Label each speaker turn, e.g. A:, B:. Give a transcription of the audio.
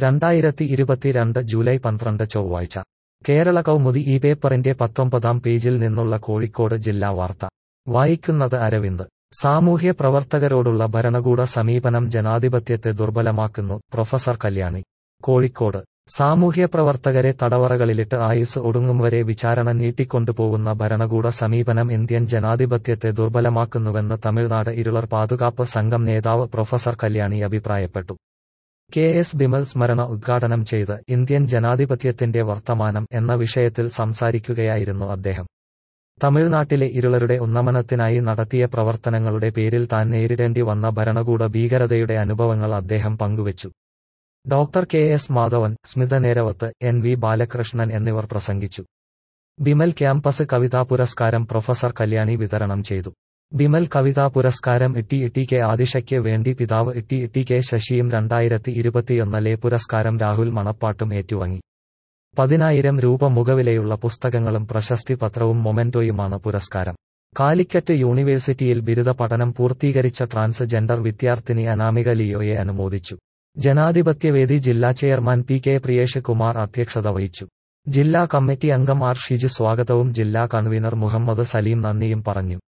A: രണ്ടായിരത്തി ഇരുപത്തിരണ്ട് ജൂലൈ പന്ത്രണ്ട് ചൊവ്വാഴ്ച കേരള കൗമുദി ഈ പേപ്പറിന്റെ പത്തൊമ്പതാം പേജിൽ നിന്നുള്ള കോഴിക്കോട് ജില്ലാ വാർത്ത വായിക്കുന്നത് അരവിന്ദ് സാമൂഹ്യ പ്രവർത്തകരോടുള്ള ഭരണകൂട സമീപനം ജനാധിപത്യത്തെ ദുർബലമാക്കുന്നു പ്രൊഫസർ കല്യാണി കോഴിക്കോട് സാമൂഹ്യ പ്രവർത്തകരെ തടവറകളിലിട്ട് ആയുസ് ഒടുങ്ങും വരെ വിചാരണ നീട്ടിക്കൊണ്ടുപോകുന്ന ഭരണകൂട സമീപനം ഇന്ത്യൻ ജനാധിപത്യത്തെ ദുർബലമാക്കുന്നുവെന്ന് തമിഴ്നാട് ഇരുളർ പാതുകാപ്പ് സംഘം നേതാവ് പ്രൊഫസർ കല്യാണി അഭിപ്രായപ്പെട്ടു കെ എസ് ബിമൽ സ്മരണ ഉദ്ഘാടനം ചെയ്ത് ഇന്ത്യൻ ജനാധിപത്യത്തിന്റെ വർത്തമാനം എന്ന വിഷയത്തിൽ സംസാരിക്കുകയായിരുന്നു അദ്ദേഹം തമിഴ്നാട്ടിലെ ഇരുളരുടെ ഉന്നമനത്തിനായി നടത്തിയ പ്രവർത്തനങ്ങളുടെ പേരിൽ താൻ നേരിടേണ്ടി വന്ന ഭരണകൂട ഭീകരതയുടെ അനുഭവങ്ങൾ അദ്ദേഹം പങ്കുവച്ചു doctor K S Madhavan Smitha Neravath N V Balakrishnan എന്നിവർ പ്രസംഗിച്ചു ബിമൽ ക്യാമ്പസ് കവിതാ പുരസ്കാരം പ്രൊഫസർ കല്യാണി വിതരണം ചെയ്തു ബിമൽ കവിതാ പുരസ്കാരം ഇട്ടി ഇട്ടി കെ ആദിഷയ്ക്ക് വേണ്ടി പിതാവ് ഇട്ടി ഇട്ടി കെ ശശിയും രണ്ടായിരത്തി ഇരുപത്തിയൊന്നിലെ പുരസ്കാരം രാഹുൽ മണപ്പാട്ടും ഏറ്റുവാങ്ങി പതിനായിരം രൂപ മുഖവിലയുള്ള പുസ്തകങ്ങളും പ്രശസ്തി പത്രവും മൊമെന്റോയുമാണ് പുരസ്കാരം കാലിക്കറ്റ് യൂണിവേഴ്സിറ്റിയിൽ ബിരുദ പഠനം പൂർത്തീകരിച്ച ട്രാൻസ്ജെൻഡർ വിദ്യാർത്ഥിനി അനാമിക ലിയോയെ അനുമോദിച്ചു ജനാധിപത്യവേദി ജില്ലാ chairman P K Priyesh Kumar അധ്യക്ഷത വഹിച്ചു ജില്ലാ കമ്മിറ്റി അംഗം ആർ ഷിജു സ്വാഗതവും ജില്ലാ കൺവീനർ മുഹമ്മദ് സലീം നന്ദിയും പറഞ്ഞു